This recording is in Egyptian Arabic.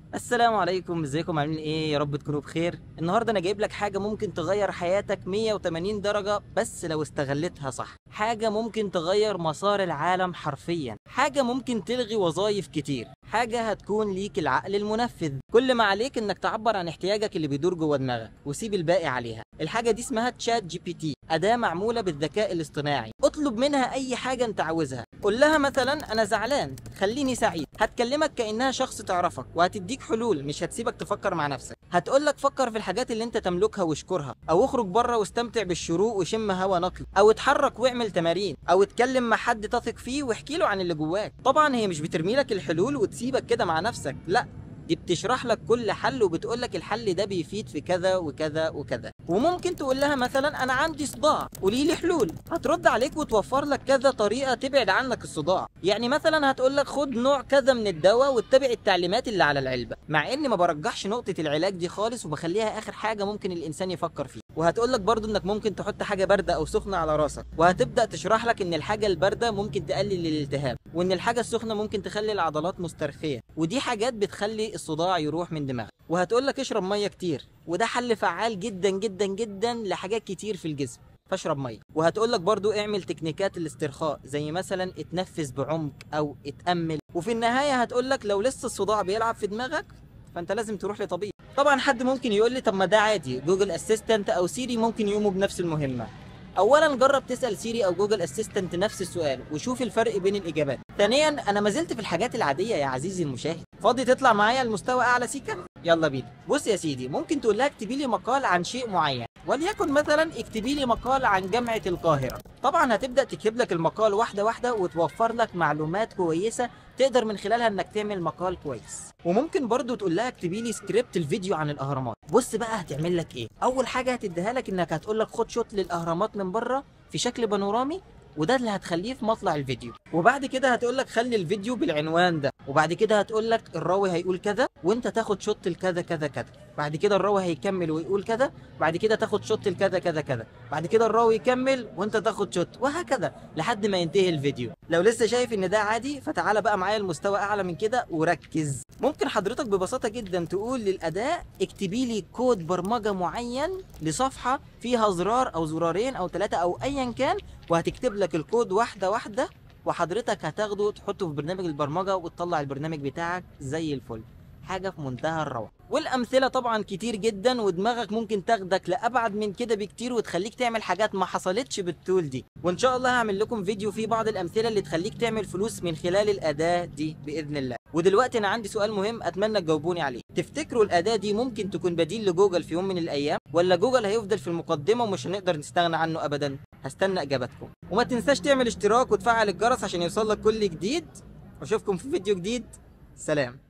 السلام عليكم ازيكم عاملين ايه يا رب تكونوا بخير النهارده انا جايب لك حاجه ممكن تغير حياتك 180 درجه بس لو استغلتها صح حاجه ممكن تغير مسار العالم حرفيا حاجه ممكن تلغي وظائف كتير حاجه هتكون ليك العقل المنفذ كل ما عليك انك تعبر عن احتياجك اللي بيدور جوه دماغك وسيب الباقي عليها الحاجه دي اسمها تشات جي بي تي اداه معموله بالذكاء الاصطناعي اطلب منها اي حاجه انت عاوزها قول لها مثلا انا زعلان خليني سعيد هتكلمك كانها شخص تعرفك وهتديك حلول مش هتسيبك تفكر مع نفسك هتقول لك فكر في الحاجات اللي انت تملكها واشكرها او اخرج بره واستمتع بالشروق وشم هوا نقي او اتحرك واعمل تمارين او اتكلم مع حد تثق فيه واحكي له عن اللي جواك طبعا هي مش بترمي لك الحلول وتسيبك كده مع نفسك لا دي بتشرح لك كل حل وبتقول لك الحل ده بيفيد في كذا وكذا وكذا وممكن تقول لها مثلا انا عندي صداع قولي لي حلول هترد عليك وتوفر لك كذا طريقه تبعد عنك الصداع يعني مثلا هتقول لك خد نوع كذا من الدواء واتبع التعليمات اللي على العلبه مع اني ما برجحش نقطه العلاج دي خالص وبخليها اخر حاجه ممكن الانسان يفكر فيها وهتقول لك برضو انك ممكن تحط حاجه بارده او سخنه على راسك وهتبدا تشرح لك ان الحاجه البارده ممكن تقلل الالتهاب وان الحاجه السخنه ممكن تخلي العضلات مسترخيه ودي حاجات بتخلي الصداع يروح من دماغك وهتقول لك اشرب ميه كتير وده حل فعال جدا جدا جدا لحاجات كتير في الجسم فاشرب ميه وهتقول لك برضو اعمل تكنيكات الاسترخاء زي مثلا اتنفس بعمق او اتامل وفي النهايه هتقول لك لو لسه الصداع بيلعب في دماغك فانت لازم تروح لطبيب طبعا حد ممكن يقول لي طب ما ده عادي جوجل اسيستنت او سيري ممكن يقوموا بنفس المهمه اولا جرب تسال سيري او جوجل اسيستنت نفس السؤال وشوف الفرق بين الاجابات ثانيا انا ما زلت في الحاجات العاديه يا عزيزي المشاهد فاضي تطلع معايا لمستوى اعلى سيكا يلا بينا بص يا سيدي ممكن تقول لها اكتبي لي مقال عن شيء معين وليكن مثلا اكتبي لي مقال عن جامعه القاهره طبعا هتبدا تكتب لك المقال واحده واحده وتوفر لك معلومات كويسه تقدر من خلالها انك تعمل مقال كويس وممكن برضو تقول لها اكتبي لي سكريبت الفيديو عن الاهرامات بص بقى هتعمل لك ايه اول حاجه هتديها لك انك هتقول لك خد شوت للاهرامات من بره في شكل بانورامي وده اللي هتخليه في مطلع الفيديو وبعد كده هتقول لك خلي الفيديو بالعنوان ده وبعد كده هتقول لك الراوي هيقول كذا وانت تاخد شوت الكذا كذا كذا بعد كده الراوي هيكمل ويقول كذا بعد كده تاخد شوت الكذا كذا كذا بعد كده الراوي يكمل وانت تاخد شوت وهكذا لحد ما ينتهي الفيديو لو لسه شايف ان ده عادي فتعالى بقى معايا لمستوى اعلى من كده وركز ممكن حضرتك ببساطه جدا تقول للاداه اكتبي لي كود برمجه معين لصفحه فيها زرار او زرارين او ثلاثه او ايا كان وهتكتب لك الكود واحده واحده وحضرتك هتاخده تحطه في برنامج البرمجه وتطلع البرنامج بتاعك زي الفل حاجه في منتهى الروعه والامثله طبعا كتير جدا ودماغك ممكن تاخدك لابعد من كده بكتير وتخليك تعمل حاجات ما حصلتش بالتول دي وان شاء الله هعمل لكم فيديو فيه بعض الامثله اللي تخليك تعمل فلوس من خلال الاداه دي باذن الله ودلوقتي انا عندي سؤال مهم اتمنى تجاوبوني عليه تفتكروا الاداه دي ممكن تكون بديل لجوجل في يوم من الايام ولا جوجل هيفضل في المقدمه ومش هنقدر نستغنى عنه ابدا هستنى اجاباتكم وما تنساش تعمل اشتراك وتفعل الجرس عشان يوصلك كل جديد واشوفكم في فيديو جديد سلام